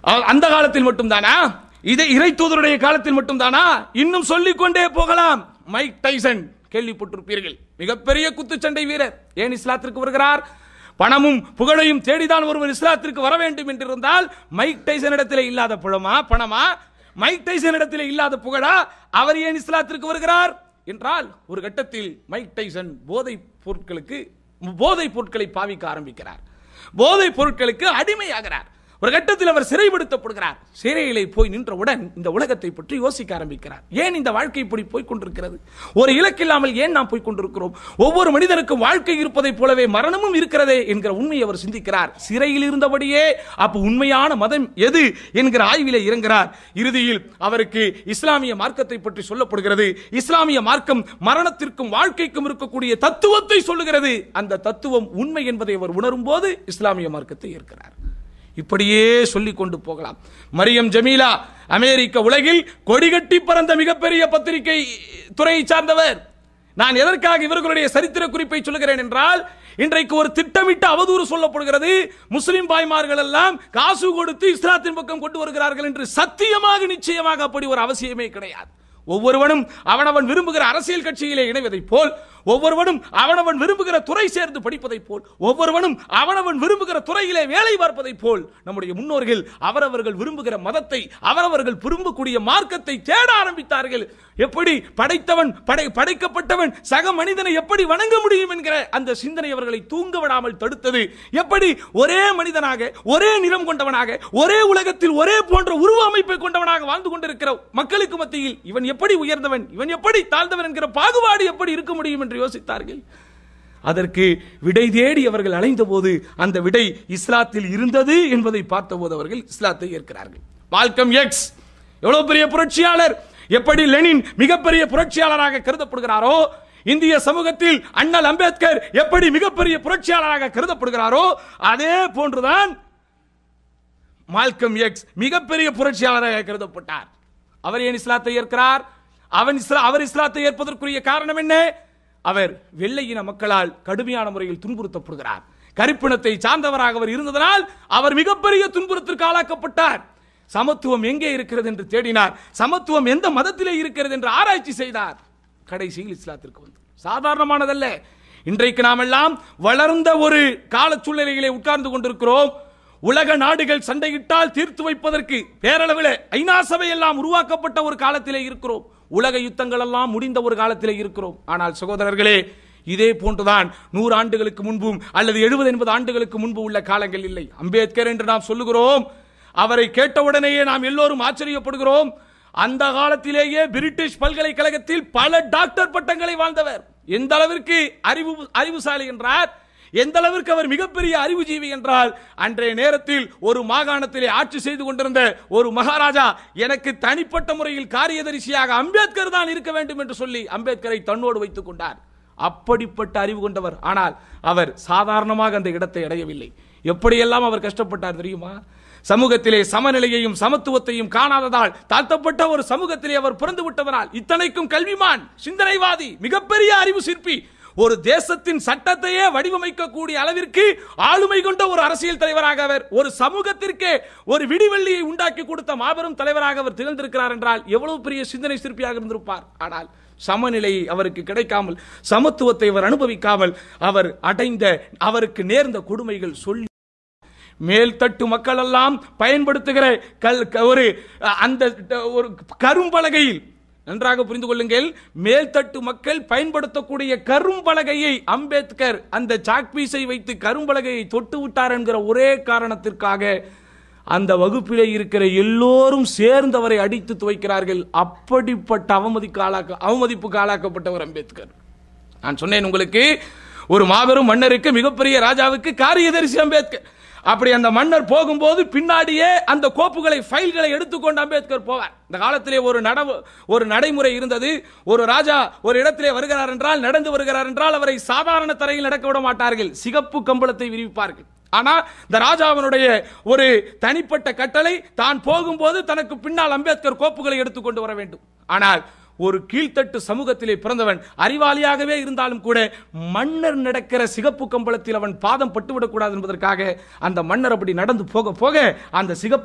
அவ- அந்த காலத்தில் மட்டும்தானா இதை இறை தூதருடைய காலத்தில் மட்டும்தானா இன்னும் சொல்லிக் கொண்டே போகலாம் மைக் டைசன் கேள்விப்பட்டிருப்பீர்கள் மிகப்பெரிய குத்துச்சண்டை வீரர் ஏன் இஸ்லாத்திற்கு வருகிறார் பணமும் புகழையும் தேடிதான் ஒருவர் இஸ்லாத்திற்கு வர வேண்டும் என்றிருந்தால் மைக் டைசன் இடத்திலே இல்லாத புழமா பணமா மைக் டைசன் இடத்திலே இல்லாத புகழா அவர் ஏன் இஸ்லாத்திற்கு வருகிறார் என்றால் ஒரு கட்டத்தில் மைக் டைசன் போதை பொருட்களுக்கு போதை பொருட்களை பாவிக்க ஆரம்பிக்கிறார் போதை பொருட்களுக்கு அடிமையாகிறார் ஒரு கட்டத்தில் அவர் சிறைப்படுத்தப்படுகிறார் சிறையிலே போய் நின்றவுடன் இந்த உலகத்தை பற்றி யோசிக்க ஆரம்பிக்கிறார் ஏன் இந்த வாழ்க்கை இப்படி போய் கொண்டிருக்கிறது ஒரு இலக்கில்லாமல் ஏன் நாம் போய் கொண்டிருக்கிறோம் ஒவ்வொரு மனிதனுக்கும் வாழ்க்கை இருப்பதைப் போலவே மரணமும் இருக்கிறதே என்கிற உண்மையை அவர் சிந்திக்கிறார் சிறையில் இருந்தபடியே அப்ப உண்மையான மதம் எது என்கிற ஆய்விலே இறங்குகிறார் இறுதியில் அவருக்கு இஸ்லாமிய மார்க்கத்தை பற்றி சொல்லப்படுகிறது இஸ்லாமிய மார்க்கம் மரணத்திற்கும் வாழ்க்கைக்கும் இருக்கக்கூடிய தத்துவத்தை சொல்லுகிறது அந்த தத்துவம் உண்மை என்பதை அவர் உணரும் போது இஸ்லாமிய மார்க்கத்தை ஏற்கிறார் இப்படியே சொல்லிக் கொண்டு போகலாம் மரியம் ஜமீலா அமெரிக்க உலகில் கொடிகட்டி பறந்த மிகப்பெரிய பத்திரிகை துறையை சார்ந்தவர் நான் எதற்காக இவர்களுடைய சரித்திர குறிப்பை சொல்லுகிறேன் என்றால் இன்றைக்கு ஒரு திட்டமிட்ட அவதூறு சொல்லப்படுகிறது முஸ்லிம் பாய்மார்கள் எல்லாம் காசு கொடுத்து இஸ்லாத்தின் பக்கம் கொண்டு வருகிறார்கள் என்று சத்தியமாக நிச்சயமாக அப்படி ஒரு அவசியமே கிடையாது ஒவ்வொருவனும் அவனவன் விரும்புகிற அரசியல் கட்சியிலே இணைவதைப் போல் ஒவ்வொருவனும் அவனவன் விரும்புகிற துறை சேர்ந்து படிப்பதைப் போல் ஒவ்வொருவனும் அவனவன் விரும்புகிற துறையிலே வேலை பார்ப்பதைப் போல் நம்முடைய முன்னோர்கள் அவரவர்கள் விரும்புகிற மதத்தை அவரவர்கள் விரும்பக்கூடிய மார்க்கத்தை தேட ஆரம்பித்தார்கள் எப்படி படைத்தவன் படை படைக்கப்பட்டவன் சக மனிதனை எப்படி வணங்க முடியும் என்கிற அந்த சிந்தனை அவர்களை தூங்க விடாமல் தடுத்தது எப்படி ஒரே மனிதனாக ஒரே நிறம் கொண்டவனாக ஒரே உலகத்தில் ஒரே போன்ற உருவ அமைப்பை கொண்டவனாக வாழ்ந்து கொண்டிருக்கிற மக்களுக்கு மத்தியில் இவன் எப்படி உயர்ந்தவன் இவன் எப்படி தாழ்ந்தவன் என்கிற பாகுபாடு எப்படி இருக்க முடியும் என்று யோசித்தார்கள் அதற்கு விடை தேடி அவர்கள் அலைந்த போது அந்த விடை இஸ்லாத்தில் இருந்தது என்பதை பார்த்தபோது அவர்கள் இஸ்லாத்தை ஏற்கிறார்கள் மால்கம் எக்ஸ் எவ்வளவு பெரிய புரட்சியாளர் எப்படி லெனின் மிகப்பெரிய புரட்சியாளராக கருதப்படுகிறாரோ இந்திய சமூகத்தில் அண்ணல் அம்பேத்கர் எப்படி மிகப்பெரிய புரட்சியாளராக கருதப்படுகிறாரோ அதே போன்றுதான் மால்கம் எக்ஸ் மிகப்பெரிய புரட்சியாளராக கருதப்பட்டார் அவர் ஏன் இஸ்லாத்தை ஏற்கிறார் அவன் இஸ்லா அவர் இஸ்லாத்தை ஏற்பதற்குரிய காரணம் என்ன அவர் வெள்ளை இன மக்களால் கடுமையான முறையில் துன்புறுத்தப்படுகிறார் கருப்பினத்தை சார்ந்தவராக அவர் இருந்ததனால் அவர் மிகப்பெரிய துன்புறுத்திற்கு ஆளாக்கப்பட்டார் சமத்துவம் எங்கே இருக்கிறது என்று தேடினார் சமத்துவம் எந்த மதத்திலே இருக்கிறது என்று ஆராய்ச்சி செய்தார் கடைசியில் இஸ்லாத்திற்கு வந்து சாதாரணமானதல்ல இன்றைக்கு நாம் எல்லாம் வளர்ந்த ஒரு கால சூழ்நிலைகளை உட்கார்ந்து கொண்டிருக்கிறோம் உலக நாடுகள் சண்டையிட்டால் தீர்த்து வைப்பதற்கு பேரளவில் ஐநா சபை எல்லாம் உருவாக்கப்பட்ட ஒரு காலத்திலே இருக்கிறோம் உலக யுத்தங்கள் எல்லாம் முடிந்த ஒரு காலத்திலே இருக்கிறோம் ஆனால் சகோதரர்களே இதே போன்றுதான் நூறு ஆண்டுகளுக்கு முன்பும் அல்லது எழுபது எண்பது ஆண்டுகளுக்கு முன்பு உள்ள காலங்கள் இல்லை அம்பேத்கர் என்று நாம் சொல்லுகிறோம் அவரை கேட்டவுடனேயே நாம் எல்லோரும் ஆச்சரியப்படுகிறோம் அந்த காலத்திலேயே பிரிட்டிஷ் பல்கலைக்கழகத்தில் பல டாக்டர் பட்டங்களை வாழ்ந்தவர் எந்த அளவிற்கு அறிவு அறிவுசாலி என்றார் எந்த அளவிற்கு அவர் மிகப்பெரிய அறிவுஜீவி என்றால் அன்றைய நேரத்தில் ஒரு மாகாணத்திலே ஆட்சி செய்து கொண்டிருந்த ஒரு மகாராஜா எனக்கு தனிப்பட்ட முறையில் காரியதரிசியாக அம்பேத்கர் தான் இருக்க வேண்டும் என்று சொல்லி அம்பேத்கரை தன்னோடு வைத்துக் கொண்டார் அப்படிப்பட்ட அறிவு கொண்டவர் ஆனால் அவர் சாதாரணமாக அந்த இடத்தை அடையவில்லை எப்படியெல்லாம் அவர் கஷ்டப்பட்டார் தெரியுமா சமூகத்திலே சமநிலையையும் சமத்துவத்தையும் காணாததால் தாழ்த்தப்பட்ட ஒரு சமூகத்திலே அவர் பிறந்து விட்டதனால் இத்தனைக்கும் கல்விமான் சிந்தனைவாதி மிகப்பெரிய அறிவு சிற்பி ஒரு தேசத்தின் சட்டத்தையே வடிவமைக்கக்கூடிய அளவிற்கு ஆளுமை கொண்ட ஒரு அரசியல் தலைவராக அவர் ஒரு சமூகத்திற்கே ஒரு விடிவெள்ளியை உண்டாக்கி கொடுத்த மாபெரும் தலைவராக அவர் திகழ்ந்திருக்கிறார் என்றால் எவ்வளவு பெரிய சிந்தனை சிற்பியாக இருந்திருப்பார் ஆனால் சமநிலை அவருக்கு கிடைக்காமல் சமத்துவத்தை அவர் அனுபவிக்காமல் அவர் அடைந்த அவருக்கு நேர்ந்த கொடுமைகள் சொல்லி மேல்தட்டு மக்கள் எல்லாம் பயன்படுத்துகிற கல் க- ஒரு அ, அந்த ட- ஒரு கரும்பலகையில் நன்றாக புரிந்து கொள்ளுங்கள் மேல்தட்டு மக்கள் பயன்படுத்தக்கூடிய கரும்பலகையை அம்பேத்கர் அந்த சாக்பீஸை வைத்து கரும்பலகையை தொட்டு விட்டார் என்கிற ஒரே காரணத்திற்காக அந்த வகுப்பிலே இருக்கிற எல்லோரும் சேர்ந்து அவரை அடித்து துவைக்கிறார்கள் அப்படிப்பட்ட அவமதிக்கு ஆளாக்க அவமதிப்புக்கு ஆளாக்கப்பட்டவர் அம்பேத்கர் நான் சொன்னேன் உங்களுக்கு ஒரு மாபெரும் மன்னருக்கு மிகப்பெரிய ராஜாவுக்கு காரியதரிசி அம்பேத்கர் அப்படி அந்த மன்னர் போகும்போது பின்னாடியே அந்த கோப்புகளை ஃபைல்களை எடுத்துக்கொண்டு அம்பேத்கர் போவார் இந்த காலத்திலே ஒரு நட ஒரு நடைமுறை இருந்தது ஒரு ராஜா ஒரு இடத்திலே வருகிறார் என்றால் நடந்து வருகிறார் என்றால் அவரை சாதாரண தரையில் நடக்க விட மாட்டார்கள் சிகப்பு கம்பளத்தை விரிவிப்பார்கள் ஆனா இந்த ராஜாவினுடைய ஒரு தனிப்பட்ட கட்டளை தான் போகும்போது தனக்கு பின்னால் அம்பேத்கர் கோப்புகளை எடுத்துக்கொண்டு வர வேண்டும் ஆனால் ஒரு கீழ்த்தட்டு சமூகத்திலே பிறந்தவன் அறிவாளியாகவே இருந்தாலும் கூட மன்னர் நடக்கிற சிகப்பு கம்பளத்தில் அவன் பாதம் பட்டுவிடக்கூடாது என்பதற்காக அந்த மன்னர் அப்படி நடந்து போக போக அந்த சிகப்பு